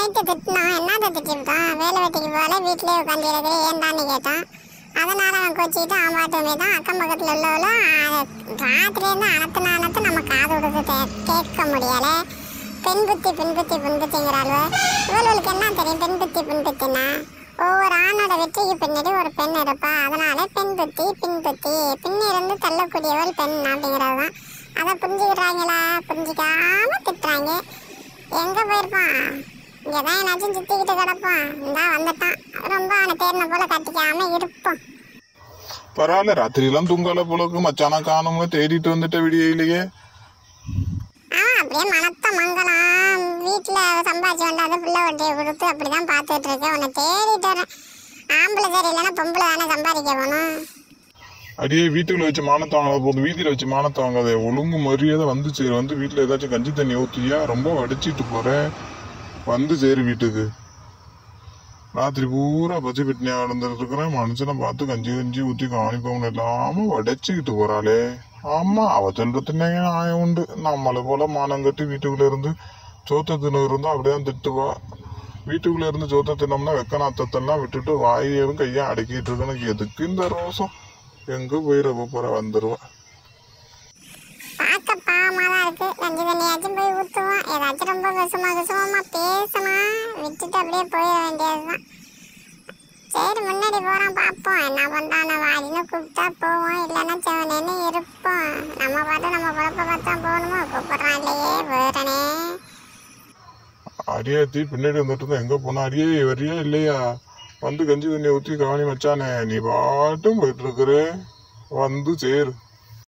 night திட்டினான் என்னத்தை திட்டிவிட்டான் வேலை வெட்டிக்கு போகல வீட்டிலே உட்காந்து இருக்கிற ஏன்டான்னு கேட்டான் அதனால அவன் கோச்சிக்கிட்டு அவன் பாட்டுமே தான் அக்கம் பக்கத்தில் உள்ளவளும் ராத்திரியிலேருந்து அனத்துன அனத்து நம்ம காது கொடுத்து தே- கேட்க முடியல பெண் புத்தி பெண் புத்தி பெண் புத்திங்கிறாள் இவளுக்கு என்ன தெரியும் பெண் புத்தி பெண் புத்தினா ஒவ்வொரு ஆணோட வெற்றிக்கு பின்னாடி ஒரு பெண் இருப்பா அதனால பெண் புத்தி பின் புத்தி பின்னிருந்து தள்ளக்கூடியவள் பெண் அப்படிங்கிறது தான் அதை புரிஞ்சுக்கிறாங்களா புரிஞ்சிக்காம திட்டுறாங்க எங்க போயிருப்பான் இங்கதான் என்னாச்சும் சுத்திக்கிட்டு கிடப்பான் இந்தா வந்துட்டான் ரொம்ப அவனை தேடின போல கட்டிக்காம இருப்பான் பரவாயில்ல ராத்திரி எல்லாம் தூங்கல போலக்கு மச்சானா காணும்னு தேடிட்டு வந்துட்ட விடியலையே அவன் அப்படியே மனத்த மங்கலாம் வீட்டுல சம்பாதிச்சு வேண்டாத பிள்ளை வட்டியை கொடுத்து அப்படிதான் பார்த்துட்டு இருக்கேன் உன்னை தேடிட்டு வரேன் ஆம்பளை சரி இல்லைன்னா பொம்பளை தானே சம்பாதிக்க போகணும் அடியே வீட்டுக்குள்ள வச்சு மானத்தை வாங்காத போது வீதியில வச்சு மானத்தை வாங்காத ஒழுங்கு மரியாதை வந்து சேரு வந்து வீட்டுல ஏதாச்சும் கஞ்சி தண்ணி ஊத்தியா ரொம்ப வடிச்சிட்டு போறேன் வந்து சேரு வீட்டுக்கு ராத்திரி பூரா பச்சை பிட்னியா நடந்துட்டு இருக்கிறேன் மனுஷனை பார்த்து கஞ்சி கஞ்சி ஊத்தி காணிப்பவங்க இல்லாம வடைச்சுக்கிட்டு போறாளே ஆமா அவ சொல்றது நியாயம் உண்டு நம்மளை போல மானம் கட்டி வீட்டுக்குள்ள இருந்து சோத்த தின்னு இருந்தா அப்படியே திட்டுவா வீட்டுக்குள்ள இருந்து சோத்த தின்னோம்னா வெக்க நாத்தத்தெல்லாம் விட்டுட்டு வாயையும் கையும் அடக்கிட்டு இருக்கணும் எதுக்கு இந்த ரோசம் எங்க போயிட போற வந்துருவா பார்க்க பாவமா தான் இருக்கு கஞ்சி தண்ணியாச்சும் போய் ஊத்துவோம் ஏதாச்சும் ரொம்ப விஷமா விஷமமா பேசினா விட்டுட்டு அப்படியே போயிட வேண்டியதுதான் சரி முன்னாடி போறோம் பார்ப்போம் என்ன பண்றான வாடின்னு கூப்பிட்டா போவோம் இல்லைன்னா செவனேன்னு இருப்போம் நம்ம பார்த்து நம்ம குழப்ப பார்த்தா போகணுமோ கூப்பிடுறான் இல்லையே போயிடனே அடியாத்தி பின்னாடி வந்துட்டு இருந்தா எங்க போனா அடியே வரியா இல்லையா வந்து கஞ்சி தண்ணி ஊத்தி கவனி வச்சானே நீ பாட்டும் போயிட்டு இருக்கிற வந்து சேரு